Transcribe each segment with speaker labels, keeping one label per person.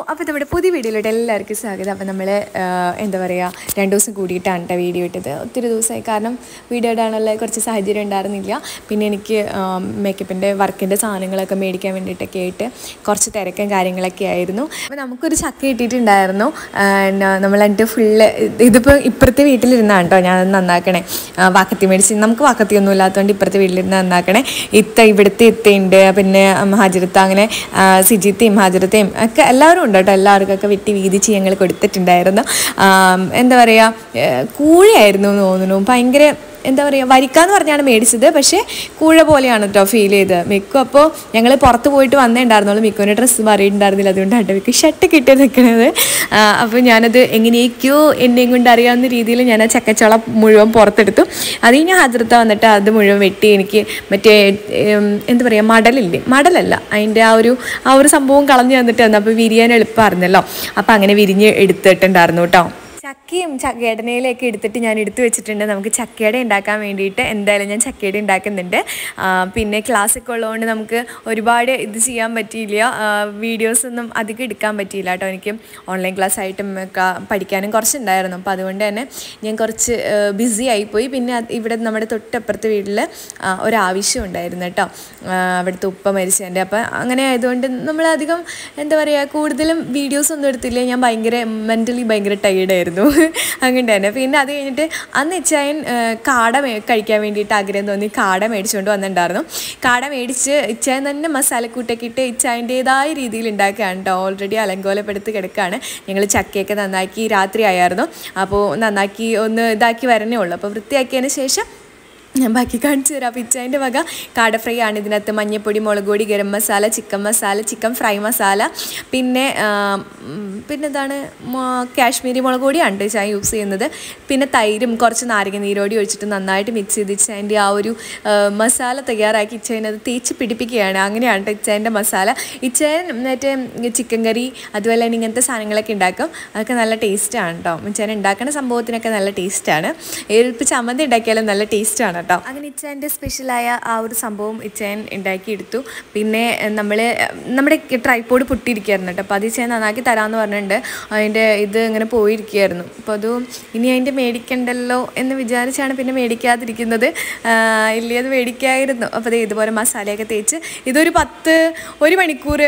Speaker 1: അപ്പോൾ നമ്മുടെ പുതിയ വീഡിയോയിലോട്ട് എല്ലാവർക്കും സ്വാഗതം അപ്പോൾ നമ്മൾ എന്താ പറയുക രണ്ട് ദിവസം കൂടിയിട്ടാണ് കേട്ടോ വീഡിയോ ഇട്ടത് ഒത്തിരി ദിവസമായി കാരണം വീഡിയോ ഇടാനുള്ള കുറച്ച് സാഹചര്യം ഉണ്ടായിരുന്നില്ല പിന്നെ എനിക്ക് മേക്കപ്പിൻ്റെ വർക്കിൻ്റെ സാധനങ്ങളൊക്കെ മേടിക്കാൻ വേണ്ടിയിട്ടൊക്കെ ആയിട്ട് കുറച്ച് തിരക്കും കാര്യങ്ങളൊക്കെ ആയിരുന്നു അപ്പോൾ നമുക്കൊരു ചക്ക കിട്ടിയിട്ടുണ്ടായിരുന്നു നമ്മൾ എന്നിട്ട് ഫുള്ള് ഇതിപ്പോൾ ഇപ്പുറത്തെ വീട്ടിലിരുന്നാണ് കേട്ടോ ഞാൻ നന്നാക്കണേ ആ, വാക്കത്തി മേടിച്ച് നമുക്ക് വാക്കത്തിയൊന്നും ഇല്ലാത്തതുകൊണ്ട് ഇപ്പുറത്തെ വീട്ടിലിരുന്ന് നന്നാക്കണേ ഇത്ത ഇവിടുത്തെ ഇത്തയുണ്ട് പിന്നെ ഹാജരത്ത അങ്ങനെ ആ, സിജിത്തയും ഹാജരത്തയും ഒക്കെ എല്ലാവരും ഉണ്ട് കേട്ടോ എല്ലാവർക്കൊക്കെ വെട്ടി വീതിച്ച് ഞങ്ങൾ കൊടുത്തിട്ടുണ്ടായിരുന്നു ആം, എന്താ പറയുക കൂഴയായിരുന്നു എന്ന് തോന്നുന്നു ഭയങ്കര എന്താ പറയുക വരിക്കാന്ന് പറഞ്ഞാണ് മേടിച്ചത് പക്ഷേ കൂഴ പോലെയാണ് കേട്ടോ ഫീൽ ചെയ്തത് മിക്കു അപ്പോൾ ഞങ്ങൾ പുറത്ത് പോയിട്ട് വന്നേ ഉണ്ടായിരുന്നുള്ളൂ മിക്കുവിൻ്റെ ഡ്രസ്സ് മാറിയിട്ടുണ്ടായിരുന്നില്ല അതുകൊണ്ടാണ് മിക്കു ഷർട്ട് കിട്ടി നിൽക്കുന്നത് അപ്പോൾ ഞാനത് എങ്ങനെയൊക്കെയോ എന്നെയും കൊണ്ട് അറിയാവുന്ന രീതിയിൽ ഞാൻ ആ ചക്കച്ചോള മുഴുവൻ പുറത്തെടുത്തു അത് കഴിഞ്ഞ് ഹാജരത്ത വന്നിട്ട് അത് മുഴുവൻ വെട്ടി എനിക്ക് മറ്റേ ഉം, എന്താ പറയുക മടലില്ലേ മടലല്ല അതിൻ്റെ ആ ഒരു ആ ഒരു സംഭവം കളഞ്ഞു തന്നിട്ട് തന്നു അപ്പോൾ വിരിയാൻ എളുപ്പമായിരുന്നല്ലോ അപ്പോൾ അങ്ങനെ വിരിഞ്ഞ് എടുത്തിട്ടുണ്ടായിരുന്നു കേട്ടോ ചക്കയും ചക്കയടനയിലേക്ക് എടുത്തിട്ട് ഞാൻ എടുത്തു വെച്ചിട്ടുണ്ട് നമുക്ക് ചക്കയട ഉണ്ടാക്കാൻ വേണ്ടിയിട്ട് എന്തായാലും ഞാൻ ചക്കയട ഉണ്ടാക്കുന്നുണ്ട് ആ, പിന്നെ ക്ലാസ്സൊക്കെ ഉള്ളതുകൊണ്ട് നമുക്ക് ഒരുപാട് ഇത് ചെയ്യാൻ പറ്റിയില്ല വീഡിയോസ് ഒന്നും അധികം എടുക്കാൻ പറ്റിയില്ല കേട്ടോ എനിക്ക് ഓൺലൈൻ ക്ലാസ് ആയിട്ടും ഒക്കെ പഠിക്കാനും കുറച്ചുണ്ടായിരുന്നു അപ്പോൾ അതുകൊണ്ട് തന്നെ ഞാൻ കുറച്ച് ബിസി ആയിപ്പോയി പിന്നെ അത് ഇവിടെ നമ്മുടെ തൊട്ടപ്പുറത്തെ വീട്ടിൽ ആ, ഒരാവശ്യം ഉണ്ടായിരുന്നു കേട്ടോ ആ, അവിടുത്തെ ഉപ്പ മരിച്ചതിൻ്റെ അപ്പം അങ്ങനെ ആയതുകൊണ്ട് നമ്മളധികം എന്താ പറയുക കൂടുതലും വീഡിയോസ് ഒന്നും എടുത്തില്ല ഞാൻ ഭയങ്കര മെൻ്റലി ഭയങ്കര ടയേർഡായിരുന്നു അങ്ങനെ തന്നെ പിന്നെ അത് കഴിഞ്ഞിട്ട് അന്ന് ഇച്ചായൻ ആ, കാട മേ കഴിക്കാൻ വേണ്ടിയിട്ട് ആഗ്രഹം തോന്നി കാട മേടിച്ചുകൊണ്ട് വന്നിട്ടുണ്ടായിരുന്നു കാട മേടിച്ച് ഇച്ചായൻ തന്നെ മസാലക്കൂട്ടൊക്കെ ഇട്ട് ഇച്ചായൻ്റേതായ രീതിയിൽ ഉണ്ടാക്കുകയാണ് കേട്ടോ ഓൾറെഡി അലങ്കോലപ്പെടുത്തി കിടക്കുകയാണ് ഞങ്ങൾ ചക്കയൊക്കെ നന്നാക്കി രാത്രി ആയിരുന്നു അപ്പോൾ നന്നാക്കി ഒന്ന് ഇതാക്കി വരണേ ഉള്ളൂ അപ്പോൾ വൃത്തിയാക്കിയതിന് ശേഷം ഞാൻ ബാക്കി കാണിച്ചു തരാം അപ്പോൾ ഇച്ചായൻ്റെ വക കാട ഫ്രൈ ആണ് ഇതിനകത്ത് മഞ്ഞപ്പൊടി മുളക് പൊടി garam masala chicken masala chicken fry masala പിന്നെ ആ, ഉം, പിന്നെന്താണ് മ- കാശ്മീരി മുളക് പൊടിയാണ് കേട്ടോ ചായ യൂസ് ചെയ്യുന്നത് പിന്നെ തൈരും കുറച്ച് നാരങ്ങ നീരോടി ഒഴിച്ചിട്ട് നന്നായിട്ട് മിക്സ് ചെയ്ത് ഇച്ചായൻ്റെ ആ ഒരു ആ, മസാല തയ്യാറാക്കി ഇച്ചായൻ അത് തേച്ച് പിടിപ്പിക്കുകയാണ് അങ്ങനെയാണ് കേട്ടോ ഇച്ചായൻ്റെ മസാല ഇച്ചായൻ മറ്റേ ചിക്കൻ കറി അതുപോലെ തന്നെ ഇങ്ങനത്തെ സാധനങ്ങളൊക്കെ ഉണ്ടാക്കും അതൊക്കെ നല്ല ടേസ്റ്റാണ് കേട്ടോ ഇച്ചായൻ ഉണ്ടാക്കുന്ന സംഭവത്തിനൊക്കെ നല്ല ടേസ്റ്റാണ് ഇപ്പോൾ ചമ്മന്തി ഉണ്ടാക്കിയാലും നല്ല ടേസ്റ്റാണ് കേട്ടോ അങ്ങനെ ഇച്ചായൻ്റെ സ്പെഷ്യലായ ആ ഒരു സംഭവം ഇച്ചായൻ ഉണ്ടാക്കിയെടുത്തു പിന്നെ നമ്മൾ നമ്മുടെ ട്രൈപ്പോഡ് പൊട്ടിയിരിക്കുകയായിരുന്നു കേട്ടോ അപ്പോൾ അത് ഇച്ചായൻ നന്നാക്കി തരാമെന്ന് പറഞ്ഞിട്ടുണ്ട് അതിൻ്റെ ഇത് ഇങ്ങനെ പോയിരിക്കുകയായിരുന്നു അപ്പോൾ അത് ഇനി അതിൻ്റെ മേടിക്കണ്ടല്ലോ എന്ന് വിചാരിച്ചാണ് പിന്നെ മേടിക്കാതിരിക്കുന്നത് ആ, ഇല്ലേ അത് മേടിക്കായിരുന്നു അപ്പോൾ ദേ ഇതുപോലെ മസാലയൊക്കെ തേച്ച് ഇതൊരു പത്ത് ഒരു മണിക്കൂർ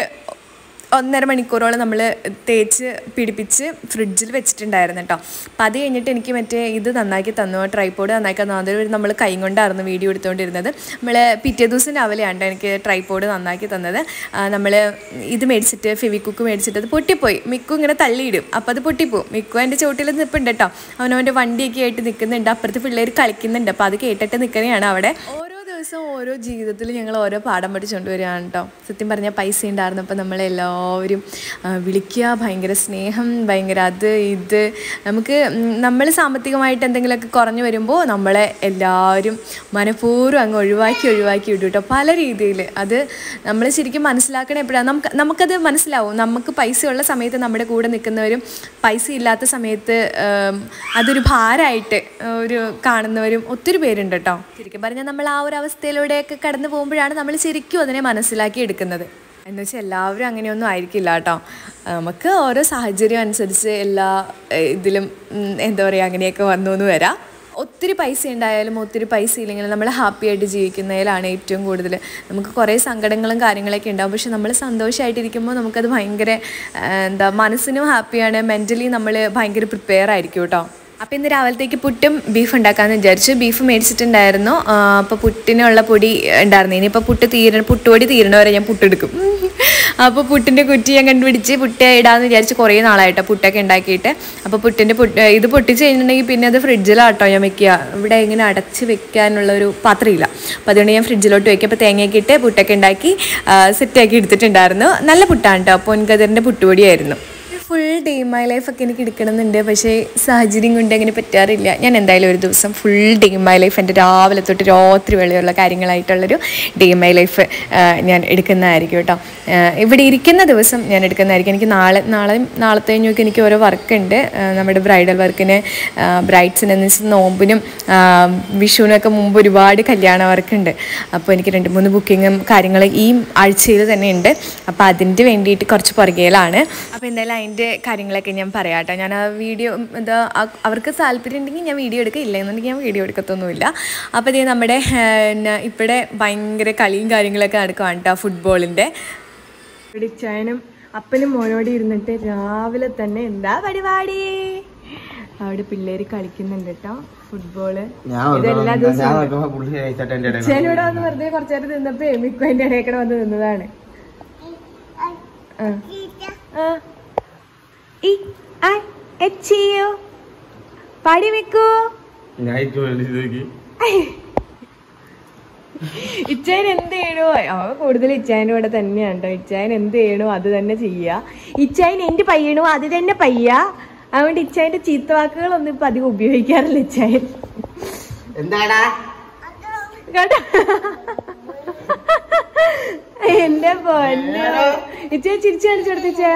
Speaker 1: ഒന്നര മണിക്കൂറോളം നമ്മൾ തേച്ച് പിടിപ്പിച്ച് ഫ്രിഡ്ജിൽ വെച്ചിട്ടുണ്ടായിരുന്നു കേട്ടോ അപ്പം അത് കഴിഞ്ഞിട്ട് എനിക്ക് മറ്റേ ഇത് നന്നാക്കി തന്നു ട്രൈപ്പോഡ് നന്നാക്കി തന്നു അതൊരു നമ്മൾ കൈ കൊണ്ടായിരുന്നു വീഡിയോ എടുത്തുകൊണ്ടിരുന്നത് നമ്മൾ പിറ്റേ ദിവസം രാവിലെയാണ് എനിക്ക് ട്രൈപ്പോഡ് നന്നാക്കി തന്നത് നമ്മൾ ഇത് മേടിച്ചിട്ട് ഫെവിക്കുക്ക് മേടിച്ചിട്ട് അത് പൊട്ടിപ്പോയി മിക്കു ഇങ്ങനെ തള്ളിയിടും അപ്പോൾ അത് പൊട്ടിപ്പോവും മിക്കു എൻ്റെ ചോട്ടിൽ നിൽപ്പുണ്ട് കേട്ടോ അവനവൻ്റെ വണ്ടിയൊക്കെ ആയിട്ട് നിൽക്കുന്നുണ്ട് അപ്പുറത്ത് പിള്ളേർ കളിക്കുന്നുണ്ട് അപ്പോൾ അത് കേട്ടിട്ട് നിൽക്കുന്നതാണ് അവിടെ ഓരോ ദിവസവും ഓരോ ജീവിതത്തിൽ ഞങ്ങൾ ഓരോ പാഠം പഠിച്ചുകൊണ്ട് വരികയാണ് കേട്ടോ സത്യം പറഞ്ഞാൽ പൈസ ഉണ്ടായിരുന്നപ്പോൾ നമ്മളെല്ലാവരും ആ, വിളിക്കുക ഭയങ്കര സ്നേഹം ഭയങ്കര അത് ഇത് നമുക്ക് നമ്മൾ സാമ്പത്തികമായിട്ട് എന്തെങ്കിലുമൊക്കെ കുറഞ്ഞു വരുമ്പോൾ നമ്മളെ എല്ലാവരും മനഃപൂർവ്വം അങ്ങ് ഒഴിവാക്കി ഒഴിവാക്കി വിടും കേട്ടോ പല രീതിയിൽ അത് നമ്മൾ ശരിക്കും മനസ്സിലാക്കണേ എപ്പോഴാണ് നമുക്ക് നമുക്കത് മനസ്സിലാവും നമുക്ക് പൈസയുള്ള സമയത്ത് നമ്മുടെ കൂടെ നിൽക്കുന്നവരും പൈസ ഇല്ലാത്ത സമയത്ത് ഉം, അതൊരു ഭാരമായിട്ട് ഒരു കാണുന്നവരും ഒത്തിരി പേരുണ്ട് കേട്ടോ ശരിക്കും പറഞ്ഞാൽ നമ്മൾ ആ ഒരു അവസ്ഥയിലൂടെയൊക്കെ കടന്നു പോകുമ്പോഴാണ് നമ്മൾ ശരിക്കും അതിനെ മനസ്സിലാക്കി എടുക്കുന്നത് എന്ന് വെച്ചാൽ എല്ലാവരും അങ്ങനെയൊന്നും ആയിരിക്കില്ല കേട്ടോ നമുക്ക് ഓരോ സാഹചര്യം അനുസരിച്ച് എല്ലാ ഏഹ്, ഇതിലും ഉം, എന്താ പറയുക അങ്ങനെയൊക്കെ വന്നു എന്ന് വരാം ഒത്തിരി പൈസ ഉണ്ടായാലും ഒത്തിരി പൈസ ഇല്ലെങ്കിലും നമ്മൾ ഹാപ്പി ആയിട്ട് ജീവിക്കുന്നതിലാണ് ഏറ്റവും കൂടുതൽ നമുക്ക് കുറേ സങ്കടങ്ങളും കാര്യങ്ങളൊക്കെ ഉണ്ടാവും പക്ഷെ നമ്മൾ സന്തോഷമായിട്ടിരിക്കുമ്പോൾ നമുക്കത് ഭയങ്കര ആ, എന്താ മനസ്സിനും ഹാപ്പിയാണ് മെൻ്റലി നമ്മൾ ഭയങ്കര പ്രിപ്പയർ ആയിരിക്കും കേട്ടോ അപ്പോൾ ഇന്ന് രാവിലത്തേക്ക് പുട്ടും ബീഫ് ഉണ്ടാക്കാമെന്ന് വിചാരിച്ചു ബീഫ് മേടിച്ചിട്ടുണ്ടായിരുന്നു അപ്പോൾ പുട്ടിനുള്ള പൊടി ഉണ്ടായിരുന്നു ഇനിയിപ്പോൾ പുട്ട് തീരണ പുട്ടുപൊടി തീരണ വരെ ഞാൻ പുട്ടെടുക്കും അപ്പോൾ പുട്ടിൻ്റെ കുറ്റി ഞാൻ കണ്ടുപിടിച്ച് പുട്ട് ഇടാമെന്ന് വിചാരിച്ച് കുറേ നാളായിട്ടോ പുട്ടൊക്കെ ഉണ്ടാക്കിയിട്ട് അപ്പോൾ പുട്ടിൻ്റെ പുട്ട് ഇത് പൊട്ടിച്ച് കഴിഞ്ഞിട്ടുണ്ടെങ്കിൽ പിന്നെ അത് ഫ്രിഡ്ജിലാട്ടോ ഞാൻ വെക്കുക ഇവിടെ ഇങ്ങനെ അടച്ച് വെക്കാനുള്ള ഒരു പാത്രമില്ല അപ്പോൾ അതുകൊണ്ട് ഞാൻ ഫ്രിഡ്ജിലോട്ട് വെക്കുക അപ്പോൾ തേങ്ങയൊക്കെ ഇട്ട് പുട്ടൊക്കെ ഉണ്ടാക്കി സെറ്റാക്കി എടുത്തിട്ടുണ്ടായിരുന്നു നല്ല പുട്ടാണ് കേട്ടോ പൊൻകതിറിൻ്റെ പുട്ടുപൊടിയായിരുന്നു ഫുൾ ഡേ മൈ ലൈഫൊക്കെ എനിക്ക് എടുക്കണമെന്നുണ്ട് പക്ഷേ സാഹചര്യം കൊണ്ട് അങ്ങനെ പറ്റാറില്ല ഞാൻ എന്തായാലും ഒരു ദിവസം ഫുൾ ഡേ മൈ ലൈഫ് എൻ്റെ രാവിലെ തൊട്ട് രാത്രി വരെയുള്ള കാര്യങ്ങളായിട്ടുള്ളൊരു ഡേ മൈ ലൈഫ് ഞാൻ എടുക്കുന്നതായിരിക്കും കേട്ടോ ആ, ഇവിടെ ഇരിക്കുന്ന ദിവസം ഞാൻ എടുക്കുന്നതായിരിക്കും എനിക്ക് നാളെ നാളെ നാളത്തെ കഴിഞ്ഞൊക്കെ എനിക്ക് ഓരോ വർക്ക് ഉണ്ട് ആ, നമ്മുടെ ബ്രൈഡൽ വർക്കിന് ബ്രൈഡ്സിന് എന്ന് വെച്ചാൽ നോമ്പിനും ആ, വിഷുവിനൊക്കെ മുമ്പ് ഒരുപാട് കല്യാണ വർക്കുണ്ട് അപ്പോൾ എനിക്ക് രണ്ട് മൂന്ന് ബുക്കിങ്ങും കാര്യങ്ങൾ ഈ ആഴ്ചയിൽ തന്നെ ഉണ്ട് അപ്പോൾ അതിൻ്റെ വേണ്ടിയിട്ട് കുറച്ച് പുറകയിലാണ് അപ്പോൾ എന്തായാലും അതിൻ്റെ കാര്യങ്ങളൊക്കെ ഞാൻ പറയാം കേട്ടോ ഞാൻ ആ വീഡിയോ എന്താ ആ- അവർക്ക് താല്പര്യം ഉണ്ടെങ്കിൽ ഞാൻ വീഡിയോ എടുക്കുക ഇല്ല എന്നുണ്ടെങ്കിൽ ഞാൻ വീഡിയോ എടുക്കത്തൊന്നുമില്ല അപ്പോൾ ഇത് നമ്മുടെ പിന്നെ ഇവിടെ ഭയങ്കര കളിയും കാര്യങ്ങളൊക്കെ നടക്കുവാണ് കേട്ടോ ഫുട്ബോളിൻ്റെ ഇവിടെ ഇച്ചായനും അപ്പനും മോനോട് ഇരുന്നിട്ട് രാവിലെ തന്നെ എന്താ പരിപാടി അവിടെ പിള്ളേര് കളിക്കുന്നുണ്ട് കേട്ടോ ഫുട്ബോള്
Speaker 2: ഞാൻ
Speaker 1: ഇതെല്ലാ
Speaker 2: ഞാൻ
Speaker 1: ദിവസവും
Speaker 2: നോക്കുമ്പോ പുള്ളി കഴിച്ചിട്ട് എന്റെ ഇടയിൽ
Speaker 1: ഇച്ചായനോട് വന്ന് വെറുതെ കുറച്ചു നേരം നിന്നപ്പോ മിക്കു അതിന്റെ ഇടയിൽ വന്ന് നിന്നതാണ് ആ. ആ. E, I, H, U. പാടി വെക്കൂ
Speaker 2: ഞാൻ ഇരിക്കും വേണ്ടി നോക്കി
Speaker 1: ഇച്ചായൻ എന്ത് ചെയ്യണോ അവ കൂടുതൽ ഇച്ചായൻ്റെ കൂടെ തന്നെയാണ് കേട്ടോ ഇച്ചായൻ എന്ത് ചെയ്യണോ അത് തന്നെ ചെയ്യുക ഇച്ചായൻ എന്ത് പയ്യണോ അത് തന്നെ പയ്യ അതുകൊണ്ട് ഇച്ചായൻ്റെ ചീത്ത വാക്കുകളൊന്നും ഇപ്പൊ അധികം ഉപയോഗിക്കാറില്ല ഇച്ചായൻ
Speaker 2: എന്താടാ
Speaker 1: കേട്ടോ എന്റെ പൊന്നെ ഇച്ചായ ചിരിച്ചു കാണിച്ചു കൊടുത്ത ഇച്ചായ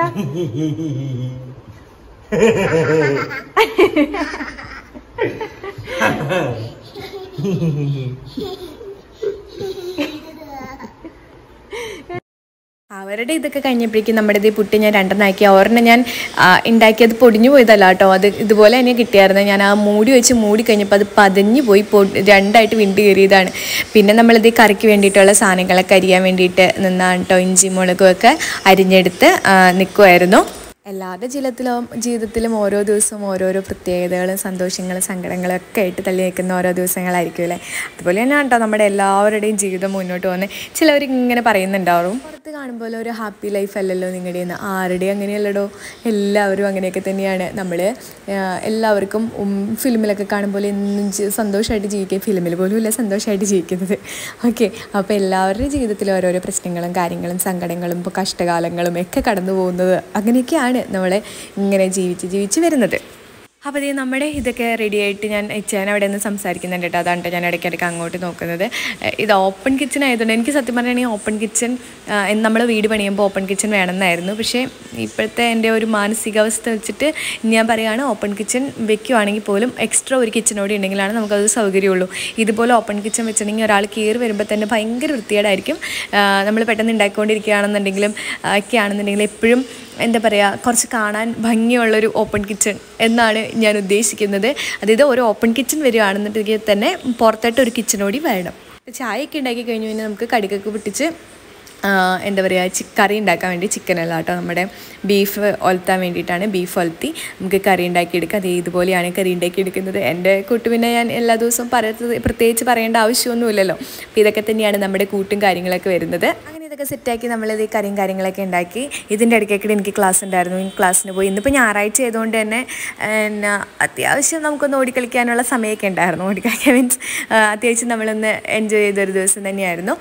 Speaker 1: അവരുടെ ഇതൊക്കെ കഴിഞ്ഞപ്പോഴേക്കും നമ്മുടെ ഇത് പുട്ടി ഞാൻ രണ്ടെണ്ണാക്കി ഒരെണ്ണം ഞാൻ ആ, ഉണ്ടാക്കിയത് പൊടിഞ്ഞു പോയതല്ല കേട്ടോ അത് ഇതുപോലെ തന്നെ കിട്ടിയായിരുന്നു ഞാൻ ആ മൂടി വെച്ച് മൂടി കഴിഞ്ഞപ്പോൾ അത് പതഞ്ഞു പോയി പൊ രണ്ടായിട്ട് വിണ്ട് കയറിയതാണ് പിന്നെ നമ്മളിത് ഈ കറിക്ക് വേണ്ടിയിട്ടുള്ള സാധനങ്ങളൊക്കെ അരിയാൻ വേണ്ടിയിട്ട് നിന്നാണ് കേട്ടോ ഇഞ്ചി മുളകും ഒക്കെ അരിഞ്ഞെടുത്ത് നിൽക്കുമായിരുന്നു എല്ലാവരുടെ ജീവിതത്തിലും ജീവിതത്തിലും ഓരോ ദിവസവും ഓരോരോ പ്രത്യേകതകളും സന്തോഷങ്ങളും സങ്കടങ്ങളും ഒക്കെ ആയിട്ട് തള്ളി നിൽക്കുന്ന ഓരോ ദിവസങ്ങളായിരിക്കും അല്ലേ അതുപോലെ തന്നെ കേട്ടോ നമ്മുടെ എല്ലാവരുടെയും ജീവിതം മുന്നോട്ട് പോകുന്നത് ചിലവർ ഇങ്ങനെ പറയുന്നുണ്ടാവും പുറത്ത് കാണുമ്പോൾ ഒരു ഹാപ്പി ലൈഫ് അല്ലല്ലോ നിങ്ങളുടെ നിന്ന് ആരുടെയും അങ്ങനെയല്ലടോ എല്ലാവരും അങ്ങനെയൊക്കെ തന്നെയാണ് നമ്മൾ എല്ലാവർക്കും ഉം, ഫിലിമിലൊക്കെ കാണുമ്പോൾ എന്നും ജി- സന്തോഷമായിട്ട് ജീവിക്കുക ഫിലിമിൽ പോലും ഇല്ല സന്തോഷമായിട്ട് ജീവിക്കുന്നത് ഓക്കെ അപ്പോൾ എല്ലാവരുടെയും ജീവിതത്തിൽ ഓരോരോ പ്രശ്നങ്ങളും കാര്യങ്ങളും സങ്കടങ്ങളും ഇപ്പോൾ കഷ്ടകാലങ്ങളും ഒക്കെ കടന്നു പോകുന്നത് അങ്ങനെയൊക്കെയാണ് നമ്മൾ ഇങ്ങനെ ജീവിച്ച് ജീവിച്ച് വരുന്നത് അപ്പോൾ ഇത് നമ്മുടെ ഇതൊക്കെ റെഡി ആയിട്ട് ഞാൻ ഇച്ചാൻ അവിടെ നിന്ന് സംസാരിക്കുന്നുണ്ട് കേട്ടോ അതാണ് ട്ടോ ഞാൻ ഇടയ്ക്കിടയ്ക്ക് അങ്ങോട്ട് നോക്കുന്നത് ഏഹ് ഇത് ഓപ്പൺ കിച്ചൺ ആയതുകൊണ്ട് എനിക്ക് സത്യം പറഞ്ഞാൽ ഓപ്പൺ കിച്ചൺ നമ്മൾ വീട് പണിയുമ്പോൾ ഓപ്പൺ കിച്ചൺ വേണമെന്നായിരുന്നു പക്ഷേ ഇപ്പോഴത്തെ എൻ്റെ ഒരു മാനസികാവസ്ഥ വെച്ചിട്ട് ഞാൻ പറയുകയാണ് ഓപ്പൺ കിച്ചൺ വെക്കുവാണെങ്കിൽ പോലും എക്സ്ട്രാ ഒരു കിച്ചണോടെ ഉണ്ടെങ്കിലാണ് നമുക്കത് സൗകര്യമുള്ളൂ ഇതുപോലെ ഓപ്പൺ കിച്ചൺ വെച്ചിട്ടുണ്ടെങ്കിൽ ഒരാൾ കയറി വരുമ്പോൾ തന്നെ ഭയങ്കര വൃത്തികേടായിരിക്കും നമ്മൾ പെട്ടെന്ന് ഉണ്ടാക്കിക്കൊണ്ടിരിക്കുകയാണെന്നുണ്ടെങ്കിലും ആ, ഒക്കെ ആണെന്നുണ്ടെങ്കിൽ എപ്പോഴും എന്താ പറയുക കുറച്ച് കാണാൻ ഭംഗിയുള്ളൊരു ഓപ്പൺ കിച്ചൺ എന്നാണ് ഞാൻ ഉദ്ദേശിക്കുന്നത് അതായത് ഒരു ഓപ്പൺ കിച്ചൺ വരികയാണെന്നുണ്ടെങ്കിൽ തന്നെ പുറത്തായിട്ട് ഒരു കിച്ചണോടി വേണം ചായയൊക്കെ ഉണ്ടാക്കി കഴിഞ്ഞ് പിന്നെ നമുക്ക് കടിക്കൊക്കെ പൊട്ടിച്ച് ആ, എന്താ പറയുക ചി കറി ഉണ്ടാക്കാൻ വേണ്ടി ചിക്കൻ അല്ല കേട്ടോ നമ്മുടെ ബീഫ് ഒലത്താൻ വേണ്ടിയിട്ടാണ് ബീഫ് ഒലത്തി നമുക്ക് കറി ഉണ്ടാക്കിയെടുക്കുക അത് ഇതുപോലെയാണ് കറി ഉണ്ടാക്കിയെടുക്കുന്നത് എൻ്റെ കൂട്ട് പിന്നെ ഞാൻ എല്ലാ ദിവസവും പറയത്തത് പ്രത്യേകിച്ച് പറയേണ്ട ആവശ്യമൊന്നുമില്ലല്ലോ അപ്പോൾ ഇതൊക്കെ തന്നെയാണ് നമ്മുടെ കൂട്ടും കാര്യങ്ങളൊക്കെ വരുന്നത് അങ്ങനെ ഇതൊക്കെ സെറ്റാക്കി നമ്മളിത് ഈ കറിയും കാര്യങ്ങളൊക്കെ ഉണ്ടാക്കി ഇതിൻ്റെ ഇടയ്ക്കൊക്കെ എനിക്ക് ക്ലാസ് ഉണ്ടായിരുന്നു ഈ ക്ലാസ്സിന് പോയി ഇന്നിപ്പോൾ ഞായറാഴ്ച ആയതുകൊണ്ട് തന്നെ എന്നാ അത്യാവശ്യം നമുക്കൊന്ന് ഓടിക്കളിക്കാനുള്ള സമയമൊക്കെ ഉണ്ടായിരുന്നു ഓടിക്കളിക്കാൻ മീൻസ് അത്യാവശ്യം നമ്മളൊന്ന് എൻജോയ് ചെയ്തൊരു ദിവസം തന്നെയായിരുന്നു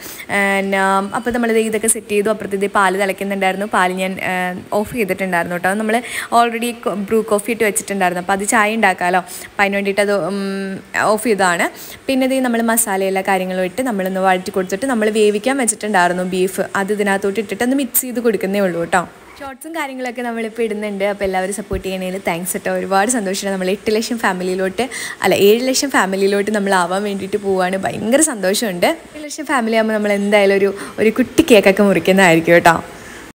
Speaker 1: അപ്പോൾ നമ്മളിത് ഇതൊക്കെ സെറ്റ് ചെയ്തു അപ്പുറത്ത് ഇത് പാല് തിളയ്ക്കുന്നുണ്ടായിരുന്നു പാല് ഞാൻ ഓഫ് ചെയ്തിട്ടുണ്ടായിരുന്നു കേട്ടോ നമ്മൾ ഓൾറെഡി ബ്രൂ കോഫി ഇട്ട് വെച്ചിട്ടുണ്ടായിരുന്നു അപ്പോൾ അത് ചായ ഉണ്ടാക്കാമല്ലോ അപ്പോൾ അതിന് വേണ്ടിയിട്ട് അത് ഓഫ് ചെയ്തതാണ് പിന്നെ ഇത് നമ്മൾ മസാല എല്ലാ കാര്യങ്ങളും ഇട്ട് നമ്മളൊന്ന് വഴറ്റി കൊടുത്തിട്ട് നമ്മൾ വേവിക്കാൻ വെച്ചിട്ടുണ്ടായിരുന്നു ബീഫ് അത് ഇതിനകത്തോട്ട് ഇട്ടിട്ട് ഒന്ന് മിക്സ് ചെയ്ത് കൊടുക്കുന്നേ ഉള്ളൂ കേട്ടോ ഷോർട്സും കാര്യങ്ങളൊക്കെ നമ്മളിപ്പോൾ ഇടുന്നുണ്ട് അപ്പോൾ എല്ലാവരും സപ്പോർട്ട് ചെയ്യണതിൽ താങ്ക്സ് കേട്ടോ ഒരുപാട് സന്തോഷമാണ് നമ്മൾ എട്ട് ലക്ഷം ഫാമിലിയിലോട്ട് അല്ല ഏഴ് ലക്ഷം ഫാമിലിയിലോട്ട് നമ്മൾ ആവാൻ വേണ്ടിയിട്ട് പോവാണ് ഭയങ്കര സന്തോഷമുണ്ട് ഏഴ് ലക്ഷം ഫാമിലി ആകുമ്പോൾ നമ്മൾ എന്തായാലും ഒരു ഒരു കുട്ടി കേക്കൊക്കെ മുറിക്കുന്നതായിരിക്കും കേട്ടോ